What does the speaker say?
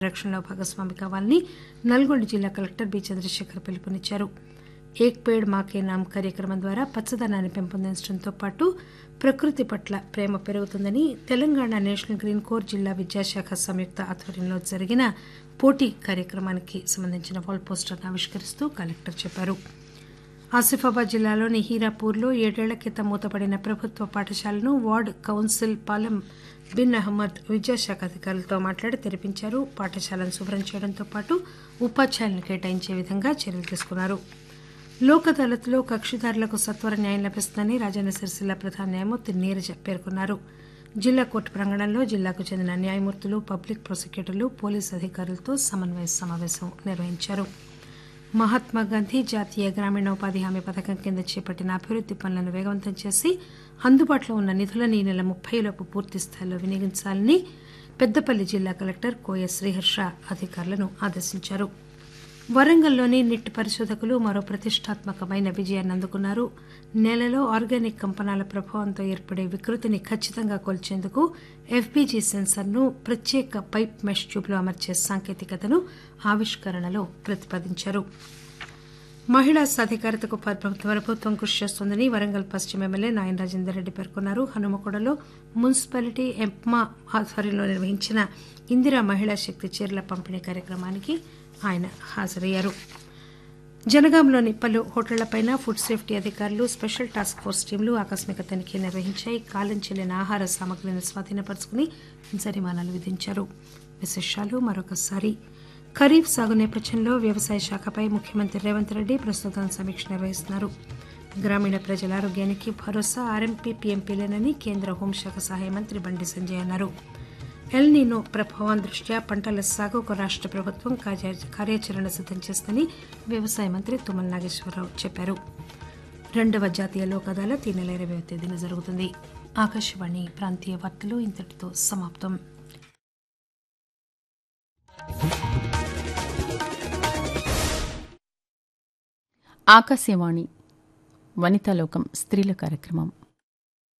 రక్షణలో భాగస్వామి కావాలని నల్గొండ జిల్లా కలెక్టర్ బి చంద్రశేఖర్ పిలుపునిచ్చారు ఏక్ పేడ్ మాకే నామ్ కార్యక్రమం ద్వారా పచ్చదనాన్ని పెంపొందించడంతో పాటు ప్రకృతి పట్ల ప్రేమ పెరుగుతుందని తెలంగాణ నేషనల్ గ్రీన్ కోర్ జిల్లా విద్యాశాఖ సంయుక్త ఆధ్వర్యంలో జరిగిన పోటీ కార్యక్రమానికి సంబంధించిన వాల్ పోస్టర్ను ఆవిష్కరిస్తూ కలెక్టర్ చెప్పారు ఆసిఫాబాద్ జిల్లాలోని హీరాపూర్లో ఏడేళ్ల క్రితం మూతపడిన ప్రభుత్వ పాఠశాలను వార్డ్ కౌన్సిల్ పాలెం బిన్ అహ్మద్ విద్యాశాఖ అధికారులతో మాట్లాడి తెరిపించారు పాఠశాలను శుభ్రం చేయడంతో పాటు ఉపాధ్యాయులను కేటాయించే విధంగా చర్యలు తీసుకున్నారు లోక్ అదాలత్లో కక్షిదారులకు సత్వర న్యాయం లభిస్తుందని రాజన్న సిరిసిల్ల ప్రధాన న్యాయమూర్తి నీరజ పేర్కొన్నారు జిల్లా కోర్టు ప్రాంగణంలో జిల్లాకు చెందిన న్యాయమూర్తులు పబ్లిక్ ప్రాసిక్యూటర్లు పోలీసు అధికారులతో సమన్వయ సమావేశం నిర్వహించారు మహాత్మాగాంధీ జాతీయ గ్రామీణ ఉపాధి హామీ పథకం కింద చేపట్టిన అభివృద్ది పనులను వేగవంతం చేసి అందుబాటులో ఉన్న నిధులను ఈ నెల ముప్పైలోపు పూర్తి స్థాయిలో వినియోగించాలని పెద్దపల్లి జిల్లా కలెక్టర్ కోయ శ్రీహర్ష అధికారులను ఆదేశించారు వరంగల్లోని నిట్ పరిశోధకులు మరో ప్రతిష్టాత్మకమైన విజయాన్ని అందుకున్నారు నేలలో ఆర్గానిక్ కంపనాల ప్రభావంతో ఏర్పడే వికృతిని ఖచ్చితంగా కొల్చేందుకు ఎఫ్బీజీ సెన్సర్ను ప్రత్యేక పైప్ మెష్ ట్యూబ్లో అమర్చే సాంకేతికతను ఆవిష్కరణలో ప్రతిపాదించారు మహిళా సాధికారతకు ప్రభుత్వం కృషి చేస్తోందని వరంగల్ పశ్చిమ ఎమ్మెల్యే నాయన రాజేందర్ రెడ్డి పేర్కొన్నారు హనుమకొండలో మున్సిపాలిటీ ఎంప్మా ఆధ్వర్యంలో నిర్వహించిన ఇందిరా మహిళా శక్తి చీరల పంపిణీ కార్యక్రమానికి ఆయన హాజరయ్యారు జనగాంలోని పలు హోటళ్లపై ఫుడ్ సేఫ్టీ అధికారులు స్పెషల్ టాస్క్ ఫోర్స్ టీంలు ఆకస్మిక తనిఖీ నిర్వహించాయి కాలం చెల్లిన ఆహార సామగ్రిని స్వాధీనపరుచుకుని జరిమానాలు విధించారు విశేషాలు మరొకసారి ఖరీఫ్ సాగు నేపథ్యంలో వ్యవసాయ శాఖపై ముఖ్యమంత్రి రేవంత్ రెడ్డి ప్రస్తుతం సమీక్ష నిర్వహిస్తున్నారు గ్రామీణ ప్రజల ఆరోగ్యానికి భరోసా ఆర్ఎంపీ పీఎంపీలేనని కేంద్ర హోంశాఖ సహాయ మంత్రి బండి సంజయ్ అన్నారు ఎల్ నీనో ప్రభావం దృష్ట్యా పంటల సాగుకు రాష్ట ప్రభుత్వం కార్యాచరణ సిద్దం చేస్తుందని వ్యవసాయ మంత్రి తుమ్మల నాగేశ్వరరావు చెప్పారు రెండవ జాతీయ లోక్ అదాలత్ ఈ నెల ఇరవై తేదీన జరుగుతుంది ఆకాశవాణి ప్రాంతీయ వార్తలు ఇంతటితో సమాప్తం ఆకాశవాణి వనితాలోకం స్త్రీల కార్యక్రమం